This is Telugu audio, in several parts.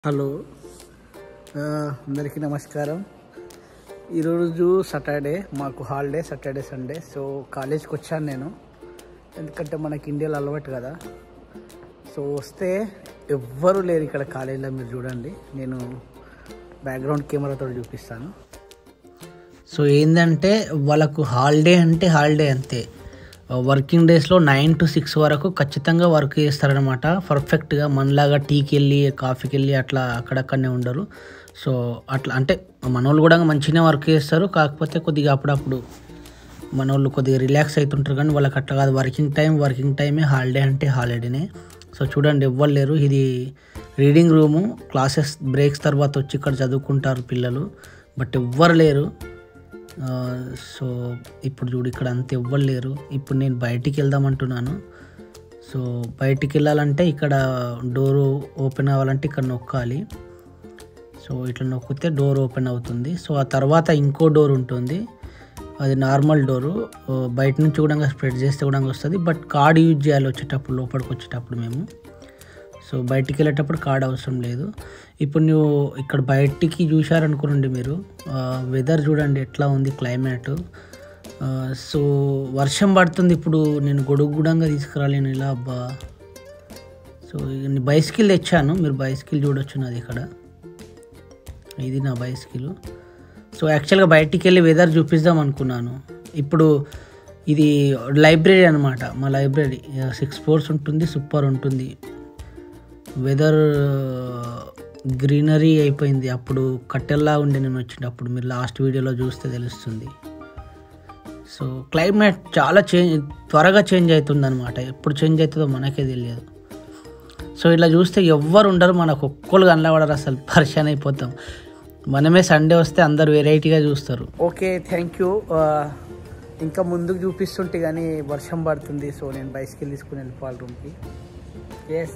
హలో ఆ, అందరికీ నమస్కారం ఈరోజు సాటర్డే మాకు హాలిడే సాటర్డే సండే సో కాలేజ్కి వచ్చాను నేను ఎందుకంటే మనకి ఇండియాలో అలవాటు కదా సో వస్తే ఎవ్వరూ లేరు ఇక్కడ కాలేజీలో మీరు చూడండి నేను బ్యాక్గ్రౌండ్ కెమెరాతో చూపిస్తాను సో ఏంటంటే వాళ్ళకు హాలిడే అంటే హాలిడే అంతే వర్కింగ్ డేస్లో నైన్ టు సిక్స్ వరకు ఖచ్చితంగా వర్క్ చేస్తారనమాట పర్ఫెక్ట్గా మనలాగా టీకి వెళ్ళి కాఫీకి వెళ్ళి అట్లా అక్కడక్కడనే ఉండరు సో అట్లా అంటే మనోళ్ళు కూడా మంచిగానే వర్క్ చేస్తారు కాకపోతే కొద్దిగా అప్పుడప్పుడు మనోళ్ళు కొద్దిగా రిలాక్స్ అవుతుంటారు కానీ వాళ్ళకి అట్లా కాదు వర్కింగ్ టైం వర్కింగ్ టైమే హాలిడే అంటే హాలిడేనే సో చూడండి ఎవ్వరు లేరు ఇది రీడింగ్ రూము క్లాసెస్ బ్రేక్స్ తర్వాత వచ్చి ఇక్కడ చదువుకుంటారు పిల్లలు బట్ ఎవ్వరు లేరు ఆ, సో ఇప్పుడు చూడు ఇక్కడ అంత ఎవ్వరు లేరు ఇప్పుడు నేను బయటికి వెళ్దామంటున్నాను సో బయటికి వెళ్ళాలంటే ఇక్కడ డోరు ఓపెన్ అవ్వాలంటే ఇక్కడ నొక్కాలి సో ఇట్లా నొక్కితే డోర్ ఓపెన్ అవుతుంది సో ఆ తర్వాత ఇంకో డోర్ ఉంటుంది అది నార్మల్ డోరు ఆ, బయట నుంచి కూడా స్ప్రెడ్ చేస్తే కూడా వస్తుంది బట్ కార్డ్ యూజ్ చేయాలి వచ్చేటప్పుడు లోపలికి వచ్చేటప్పుడు మేము సో బయటికి వెళ్ళేటప్పుడు కార్డ్ అవసరం లేదు ఇప్పుడు నువ్వు ఇక్కడ బయటికి చూశారనుకోండి మీరు వెదర్ చూడండి ఎట్లా ఉంది క్లైమేట్ సో వర్షం పడుతుంది ఇప్పుడు నేను గొడుగు గుడంగా తీసుకురాలేను ఇలా అబ్బా సో నేను బైసికిల్ తెచ్చాను మీరు బైసికిల్ చూడొచ్చు నాది ఇక్కడ ఇది నా బైసికిల్ సో యాక్చువల్గా బయటికి వెళ్ళి వెదర్ చూపిద్దాం అనుకున్నాను ఇప్పుడు ఇది లైబ్రరీ అనమాట మా లైబ్రరీ సిక్స్ ఫ్లోర్స్ ఉంటుంది సూపర్ ఉంటుంది వెదర్ గ్రీనరీ అయిపోయింది అప్పుడు కట్టెల్లా ఉండే నేను వచ్చినప్పుడు మీరు లాస్ట్ వీడియోలో చూస్తే తెలుస్తుంది సో క్లైమేట్ చాలా చేంజ్ త్వరగా చేంజ్ అవుతుంది అనమాట ఎప్పుడు చేంజ్ అవుతుందో మనకే తెలియదు సో ఇట్లా చూస్తే ఎవ్వరు ఉండరు మనకు ఒక్కరు కనబడరు అసలు పరిశాన్ అయిపోతాం మనమే సండే వస్తే అందరు వెరైటీగా చూస్తారు ఓకే థ్యాంక్ యూ ఇంకా ముందుకు చూపిస్తుంటే కానీ వర్షం పడుతుంది సో నేను బైస్కిల్ తీసుకుని వెళ్ళిపోవాలి రూమ్కి ఎస్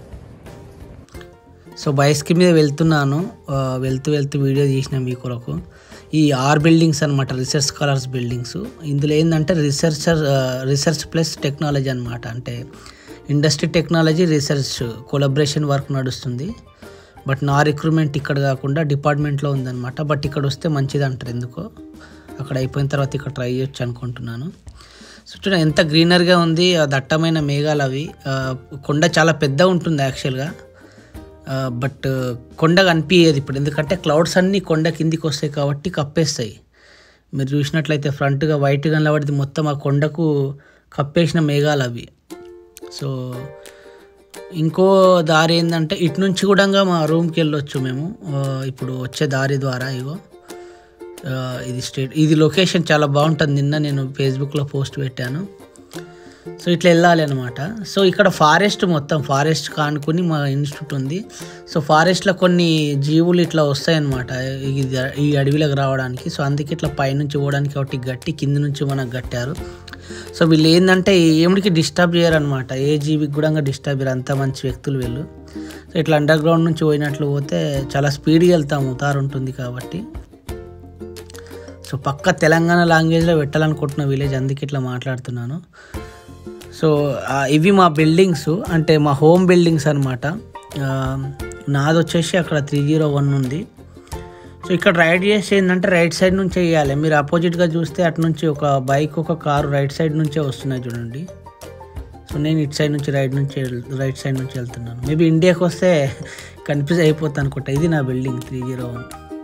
సో బైస్కి మీద వెళ్తున్నాను ఆ, వెళ్తూ వెళ్తూ వీడియో తీసిన మీ కొరకు ఈ ఆర్ బిల్డింగ్స్ అనమాట రీసెర్చ్ స్కాలర్స్ బిల్డింగ్స్ ఇందులో ఏంటంటే రీసెర్చర్ రీసెర్చ్ ప్లస్ టెక్నాలజీ అనమాట అంటే industry technology research collaboration work నడుస్తుంది బట్ నా రిక్రూట్మెంట్ ఇక్కడ కాకుండా డిపార్ట్మెంట్లో ఉందన్నమాట బట్ ఇక్కడ వస్తే మంచిది అంటారు ఎందుకో అక్కడ అయిపోయిన తర్వాత ఇక్కడ ట్రై చేయొచ్చు అనుకుంటున్నాను సో చూడండి ఎంత గ్రీనర్గా ఉంది ఆ దట్టమైన మేఘాలు అవి ఆ, కొండ చాలా పెద్దగా ఉంటుంది యాక్చువల్గా బట్ కొండ కనిపించేది ఇప్పుడు ఎందుకంటే క్లౌడ్స్ అన్నీ కొండ కిందికి వస్తాయి కాబట్టి కప్పేస్తాయి మీరు చూసినట్లయితే ఫ్రంట్గా వైట్ కనబడింది మొత్తం ఆ కొండకు కప్పేసిన మేఘాలు అవి సో ఇంకో దారి ఏంటంటే ఇటు నుంచి కూడా మా రూమ్కి వెళ్ళొచ్చు మేము ఆ, ఇప్పుడు వచ్చే దారి ద్వారా ఇగో ఆ, ఇది స్టేట్ ఇది లొకేషన్ చాలా బాగుంటుంది నిన్న నేను ఫేస్బుక్లో పోస్ట్ పెట్టాను సో ఇట్లా వెళ్ళాలి అనమాట సో ఇక్కడ ఫారెస్ట్ మొత్తం ఫారెస్ట్ కానుకొని మా ఇన్స్టిట్యూట్ ఉంది సో ఫారెస్ట్లో కొన్ని జీవులు ఇట్లా వస్తాయన్నమాట ఇది ఈ అడవిలోకి రావడానికి సో అందుకే ఇట్లా పైనుంచి పోవడానికి ఒకటి గట్టి కింద నుంచి మనకు కట్టారు సో వీళ్ళు ఏంటంటే ఏమిడికి డిస్టర్బ్ చేయరనమాట ఏ జీవికి కూడా డిస్టర్బ్ చేయరు అంత మంచి వ్యక్తులు వీళ్ళు సో ఇట్లా అండర్ గ్రౌండ్ నుంచి పోయినట్లు పోతే చాలా స్పీడ్గా వెళ్తాము తారు ఉంటుంది కాబట్టి సో పక్క తెలంగాణ లాంగ్వేజ్లో పెట్టాలనుకుంటున్న విలేజ్ అందుకే ఇట్లా మాట్లాడుతున్నాను సో ఆ, ఇవి మా బిల్డింగ్స్ అంటే మా హోమ్ బిల్డింగ్స్ అనమాట నాది వచ్చేసి అక్కడ త్రీ జీరో వన్ ఉంది సో ఇక్కడ రైడ్ చేసి ఏంటంటే రైట్ సైడ్ నుంచి వేయాలి మీరు అపోజిట్గా చూస్తే అటు నుంచి ఒక బైక్ ఒక కారు రైట్ సైడ్ నుంచే వస్తున్నాయి చూడండి సో నేను ఇటు సైడ్ నుంచి రైట్ నుంచి వెళ్- రైట్ సైడ్ నుంచి వెళ్తున్నాను మేబీ ఇండియాకి వస్తే కన్ఫ్యూజ్ అయిపోతాను అనుకుంటా ఇది నా building three zero one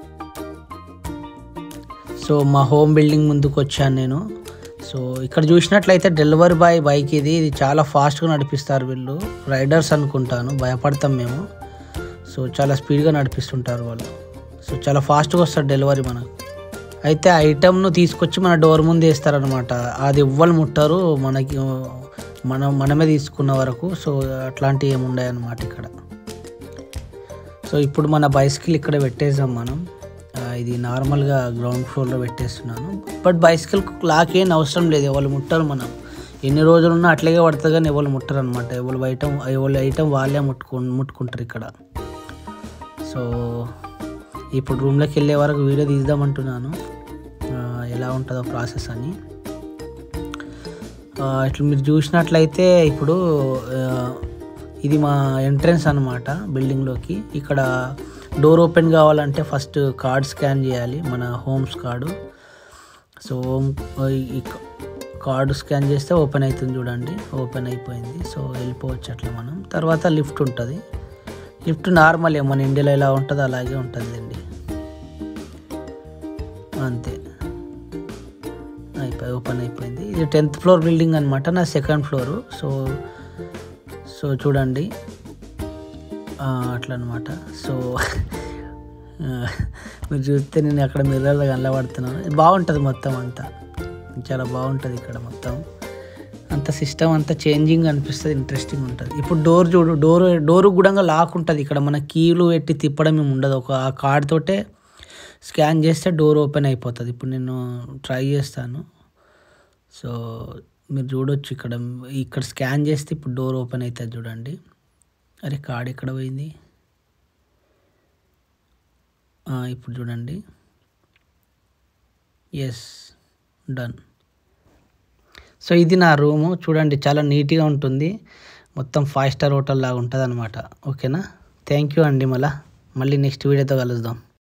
so మా హోమ్ బిల్డింగ్ ముందుకు వచ్చాను నేను సో ఇక్కడ చూసినట్లయితే డెలివరీ బాయ్ బైక్ ఇది ఇది చాలా ఫాస్ట్గా నడిపిస్తారు వీళ్ళు రైడర్స్ అనుకుంటాను భయపడతాం మేము సో చాలా స్పీడ్గా నడిపిస్తుంటారు వాళ్ళు సో చాలా ఫాస్ట్గా వస్తారు డెలివరీ మనకు అయితే ఐటమ్ను తీసుకొచ్చి మన డోర్ ముందు వేస్తారనమాట అది ఎవ్వరు ముట్టారు మనకి మనం మనమే తీసుకున్న వరకు సో అట్లాంటివి ఏమి ఉండవు ఇక్కడ సో ఇప్పుడు మన బైసికల్ ఇక్కడ పెట్టేసాం మనం ఆ, ఇది నార్మల్గా గ్రౌండ్ ఫ్లోర్లో పెట్టేస్తున్నాను బట్ బైసికల్ లాక్ ఏం అవసరం లేదు ఎవరు ముట్టరు మనం ఎన్ని రోజులున్నా అట్లాగే పడుతుంది కానీ ఎవరు ముట్టరు అనమాట ఎవరు ఐటమ్ ఎవరు ఐటమ్ వాళ్ళే ముట్టుకు ముట్టుకుంటారు ఇక్కడ సో ఇప్పుడు రూమ్లోకి వెళ్ళే వరకు వీడియో తీద్దామంటున్నాను ఆ, ఎలా ఉంటుందో ప్రాసెస్ అని ఆ, ఇట్లా మీరు చూసినట్లయితే ఇప్పుడు ఆ, ఇది మా ఎంట్రన్స్ అనమాట బిల్డింగ్లోకి ఇక్కడ డోర్ ఓపెన్ కావాలంటే ఫస్ట్ కార్డ్ స్కాన్ చేయాలి మన హోమ్స్ కార్డు సో హోమ్ ఈ కార్డు స్కాన్ చేస్తే ఓపెన్ అవుతుంది చూడండి ఓపెన్ అయిపోయింది సో వెళ్ళిపోవచ్చు అట్లా మనం తర్వాత లిఫ్ట్ ఉంటుంది లిఫ్ట్ నార్మల్ మన ఇండియాలో ఎలా ఉంటుందో అలాగే ఉంటుందండి అంతే అయిపోయి ఓపెన్ అయిపోయింది ఇది టెన్త్ ఫ్లోర్ బిల్డింగ్ అనమాట నా సెకండ్ ఫ్లోరు సో సో చూడండి ఆ, అట్లా అనమాట సో ఆ, మీరు చూస్తే నేను అక్కడ మిర్రర్లో కనబడుతున్నాను బాగుంటుంది మొత్తం అంతా చాలా బాగుంటుంది ఇక్కడ మొత్తం అంత సిస్టమ్ అంతా చేంజింగ్ అనిపిస్తుంది ఇంట్రెస్టింగ్ ఉంటుంది ఇప్పుడు డోర్ చూడు డోర్ డోర్ కూడా లాక్ ఉంటుంది ఇక్కడ మన కీలు పెట్టి తిప్పడం ఏమి ఉండదు ఒక ఆ కార్డ్ తోటే స్కాన్ చేస్తే డోర్ ఓపెన్ అయిపోతుంది ఇప్పుడు నేను ట్రై చేస్తాను సో మీరు చూడొచ్చు ఇక్కడ ఇక్కడ స్కాన్ చేస్తే ఇప్పుడు డోర్ ఓపెన్ అవుతుంది చూడండి అరే కార్డ్ ఎక్కడ పోయింది ఆ, ఇప్పుడు చూడండి ఎస్ డన్ సో ఇది నా రూము చూడండి చాలా నీట్గా ఉంటుంది మొత్తం ఫైవ్ స్టార్ హోటల్ లాగా ఉంటుంది అనమాట ఓకేనా థ్యాంక్ యూ అండి మళ్ళా మళ్ళీ నెక్స్ట్ వీడియోతో కలుద్దాం